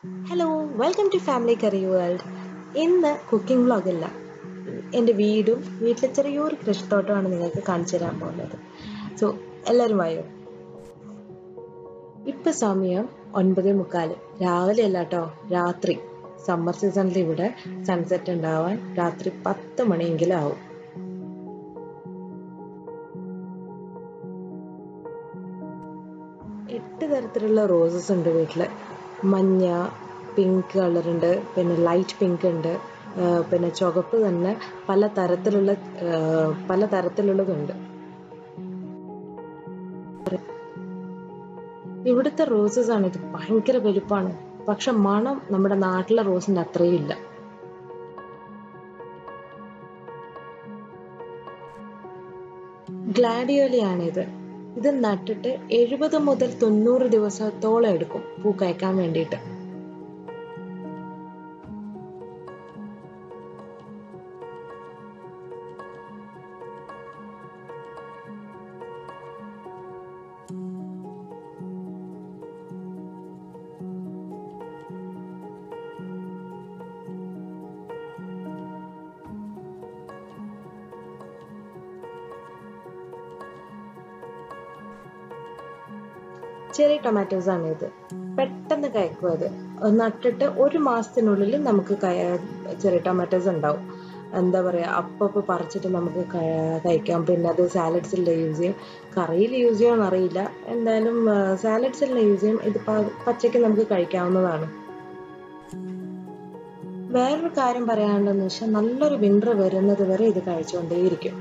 hello welcome to family curry world ഇന്ന് cooking വ്ളോഗല്ല എൻ്റെ വീടും വീട്ടിലെ ചെറിയൊരു കൃഷിത്തോട്ടമാണ് നിങ്ങൾക്ക് കാണിച്ചു തരാൻ പോകുന്നത് സോ എല്ലാവരും വായോ ഇപ്പം സമയം ഒൻപത് മുക്കാല് രാവിലെ അല്ല കേട്ടോ രാത്രി സമ്മർ സീസണിൽ ഇവിടെ സൺസെറ്റ് ഉണ്ടാവാൻ രാത്രി പത്ത് മണിയെങ്കിലും ആവും എട്ട് തരത്തിലുള്ള റോസസ് ഉണ്ട് വീട്ടിൽ മഞ്ഞ പിങ്ക് കളറുണ്ട് പിന്നെ ലൈറ്റ് പിങ്ക് ഉണ്ട് പിന്നെ ചുവപ്പ് തന്നെ പല തരത്തിലുള്ള പല തരത്തിലുള്ളതുണ്ട് ഇവിടുത്തെ റോസസ് ആണ് ഇത് ഭയങ്കര വലുപ്പമാണ് പക്ഷെ മണം നമ്മുടെ നാട്ടിലെ റോസിന്റെ അത്രയും ഇല്ല ഗ്ലാഡിയോലിയാണിത് ഇത് നട്ടിട്ട് എഴുപത് മുതൽ തൊണ്ണൂറ് ദിവസത്തോളം എടുക്കും പൂ കഴിക്കാൻ വേണ്ടിയിട്ട് ചെറിയ ടൊമാറ്റോസ് ആണ് ഇത് പെട്ടെന്ന് കഴിക്കും അത് നട്ടിട്ട് ഒരു മാസത്തിനുള്ളിൽ നമുക്ക് ചെറിയ ടൊമാറ്റോസ് ഉണ്ടാവും എന്താ പറയുക അപ്പം പറിച്ചിട്ട് നമുക്ക് കഴിക്കാം പിന്നെ അത് സാലഡ്സിൽ യൂസ് ചെയ്യും കറിയിൽ യൂസ് ചെയ്യുമെന്ന് അറിയില്ല എന്തായാലും സാലഡ്സിൽ യൂസ് ചെയ്യും ഇത് പച്ചയ്ക്ക് നമുക്ക് കഴിക്കാവുന്നതാണ് വേറൊരു കാര്യം പറയാനുണ്ടെന്ന് വെച്ചാൽ നല്ലൊരു വിൻ്റർ വരുന്നത് വരെ ഇത് കഴിച്ചുകൊണ്ടേയിരിക്കും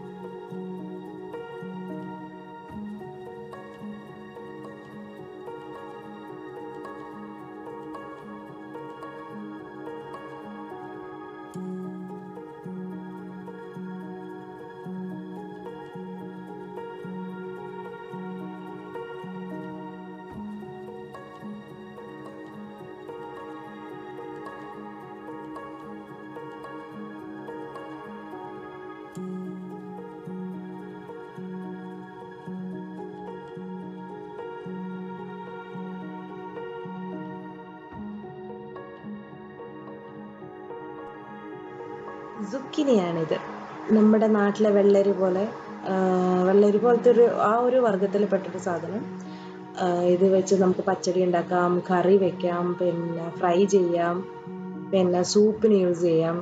സുക്കിനിയാണിത് നമ്മുടെ നാട്ടിലെ വെള്ളരി പോലെ വെള്ളരി പോലത്തെ ഒരു ആ ഒരു വർഗത്തിൽപ്പെട്ടൊരു സാധനം ഇത് വെച്ച് നമുക്ക് പച്ചടി ഉണ്ടാക്കാം കറി വെക്കാം പിന്നെ ഫ്രൈ ചെയ്യാം പിന്നെ സൂപ്പിന് യൂസ് ചെയ്യാം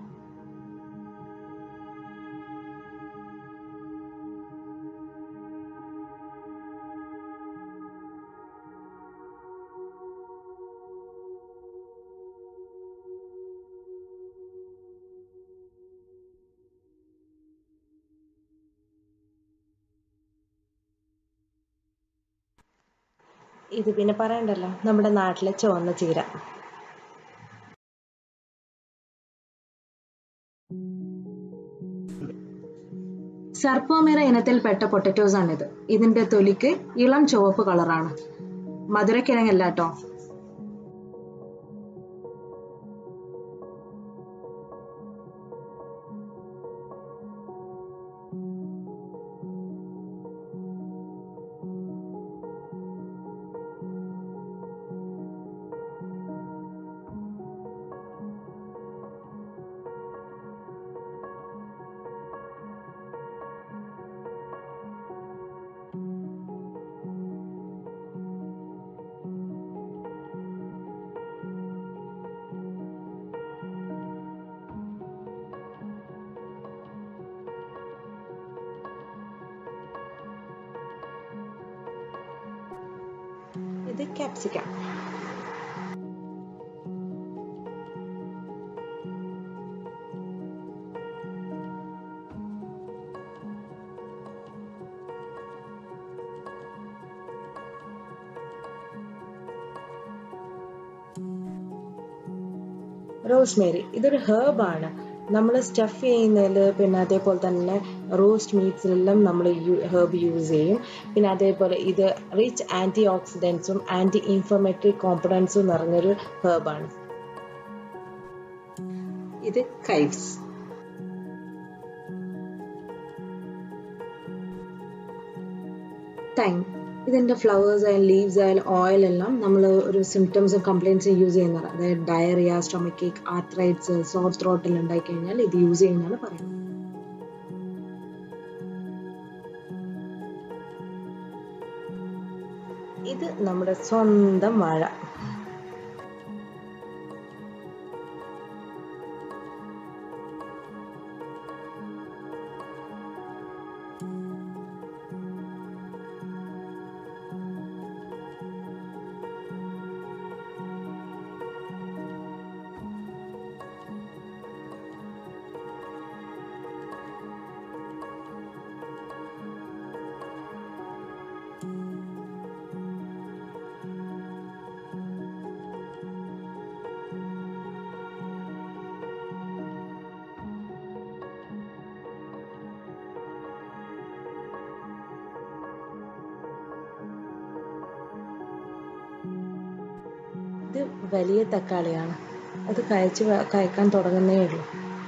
ഇത് പിന്നെ പറയണ്ടല്ലോ നമ്മുടെ നാട്ടിലെ ചുവന്ന ചീര സർപ്പോമിറ ഇനത്തിൽപ്പെട്ട പൊട്ടറ്റോസ് ആണിത് ഇതിന്റെ തൊലിക്ക് ഇളം ചുവപ്പ് കളറാണ് മധുരക്കിഴങ്ങല്ല കേട്ടോ ഇത് ക്യാപ്സിക്കം റോസ്മേരി ഇതൊരു ഹേർബ് ആണ് നമ്മൾ സ്റ്റഫ് ചെയ്യുന്നതിൽ പിന്നെ അതേപോലെ തന്നെ റോസ്റ്റ് മീറ്റ്സിലെല്ലാം നമ്മൾ ഹേർബ് യൂസ് ചെയ്യും പിന്നെ അതേപോലെ ഇത് റിച്ച് ആൻറ്റി ഓക്സിഡൻസും ആൻറ്റി ഇൻഫർമേറ്ററി കോമ്പണൻസും നിറഞ്ഞൊരു ഹേർബാണ് ഇത് കൈവ്സ് ടൈം ഇതിൻ്റെ ഫ്ലവേഴ്സ് ആയാലും ലീവ്സ് ആയാലും ഓയിൽ എല്ലാം നമ്മൾ ഒരു സിംറ്റംസും കംപ്ലയിൻസും യൂസ് ചെയ്യുന്നതാണ് അതായത് diarrhoea stomach ache arthritis sore ത്രോട്ടിൽ ഉണ്ടായി കഴിഞ്ഞാൽ ഇത് യൂസ് ചെയ്യുന്നതാണ് പറയുന്നത് ഇത് നമ്മുടെ സ്വന്തം വാഴ ഇത് വലിയ തക്കാളിയാണ് അത് കഴിച്ച് കഴിക്കാൻ തുടങ്ങുന്നേ ഉള്ളൂ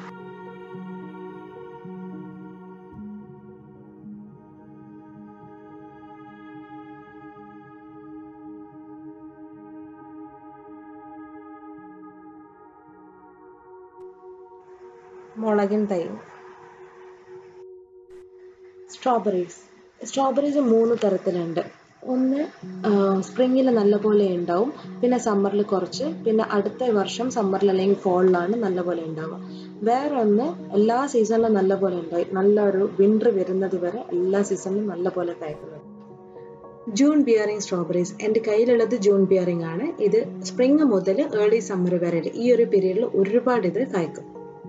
മുളകിൻ തൈ സ്ട്രോബെറീസ് സ്ട്രോബെറീസ് മൂന്ന് തരത്തിലുണ്ട് ഒന്ന് സ്പ്രിങ്ങിൽ നല്ലപോലെ ഉണ്ടാവും പിന്നെ സമ്മറിൽ കുറച്ച് പിന്നെ അടുത്ത വർഷം സമ്മറിൽ അല്ലെങ്കിൽ ഫോളിലാണ് നല്ലപോലെ ഉണ്ടാവുക വേറെ ഒന്ന് എല്ലാ സീസണിലും നല്ലപോലെ ഉണ്ടായി നല്ലൊരു വിൻ്റർ വരുന്നത് വരെ എല്ലാ സീസണിലും നല്ലപോലെ കായ്ക്കുന്നത് ജൂൺ ബിയറിംഗ് സ്ട്രോബെറീസ് എൻ്റെ കയ്യിലുള്ളത് ജൂൺ ബിയറിംഗ് ആണ് ഇത് സ്പ്രിങ് മുതൽ ഏർലി സമ്മർ വരെ ഈ ഒരു പീരീഡിൽ ഒരുപാട് ഇത് കായ്ക്കും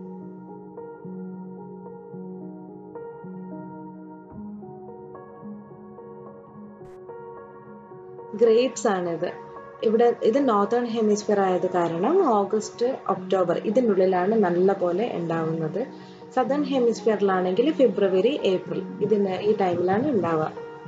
ഗ്രേപ്സ് ആണിത് ഇവിടെ ഇത് നോർത്തേൺ ഹെമിസ്ഫിയർ ആയത് കാരണം ഓഗസ്റ്റ് ഒക്ടോബർ ഇതിനുള്ളിലാണ് നല്ല പോലെ ഉണ്ടാവുന്നത് സദേൺ ഹെമിസ്ഫിയറിലാണെങ്കിൽ ഫെബ്രുവരി ഏപ്രിൽ ഇതിന് ഈ ടൈമിലാണ് ഉണ്ടാവുക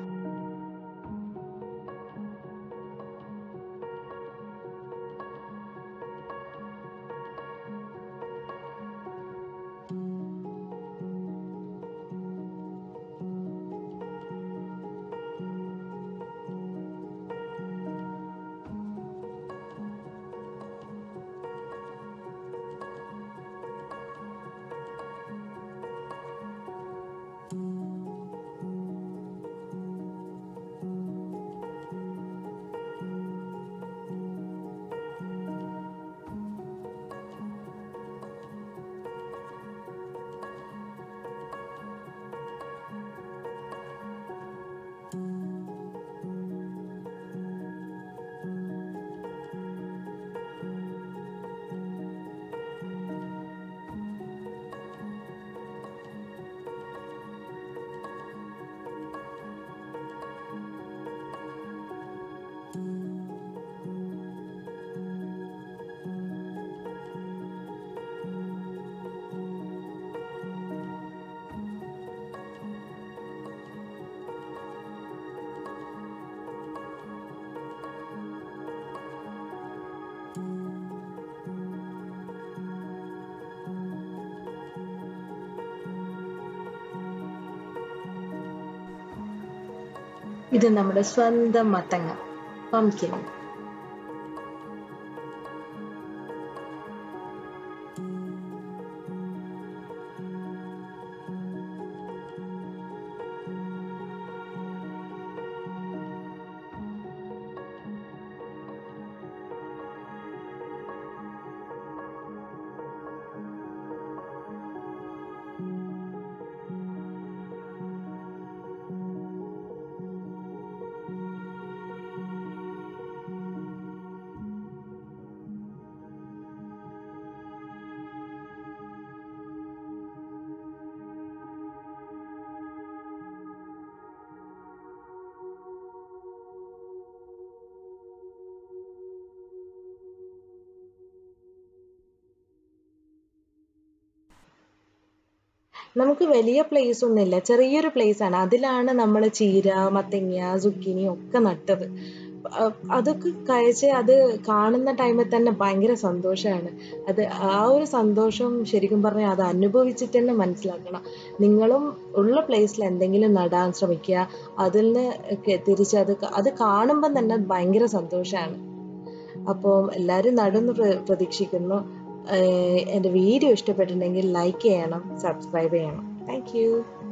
ഇത് നമ്മുടെ സ്വന്തം മത്തങ്ങ പംകിൻ നമുക്ക് വലിയ പ്ലേസ് ഒന്നുമില്ല ചെറിയൊരു പ്ലേസ് ആണ് അതിലാണ് നമ്മൾ ചീര മത്തങ്ങ സുക്കിനി ഒക്കെ നട്ടത് അഹ് അതൊക്കെ കഴിച്ച് അത് കാണുന്ന ടൈമിൽ തന്നെ ഭയങ്കര സന്തോഷമാണ് അത് ആ ഒരു സന്തോഷം ശരിക്കും പറഞ്ഞാൽ അത് അനുഭവിച്ചിട്ട് തന്നെ മനസ്സിലാക്കണം നിങ്ങളും ഉള്ള പ്ലേസിൽ എന്തെങ്കിലും നടാൻ ശ്രമിക്കുക അതിൽ നിന്ന് ഒക്കെ തിരിച്ച് അത് ക- അത് കാണുമ്പം തന്നെ ഭയങ്കര സന്തോഷമാണ് അപ്പോൾ എല്ലാവരും നടുന്ന് പ്ര- പ്രതീക്ഷിക്കുന്നു ഏഹ് എൻ്റെ വീഡിയോ ഇഷ്ടപ്പെട്ടിട്ടുണ്ടെങ്കിൽ ലൈക്ക് ചെയ്യണം സബ്സ്ക്രൈബ് ചെയ്യണം താങ്ക് യു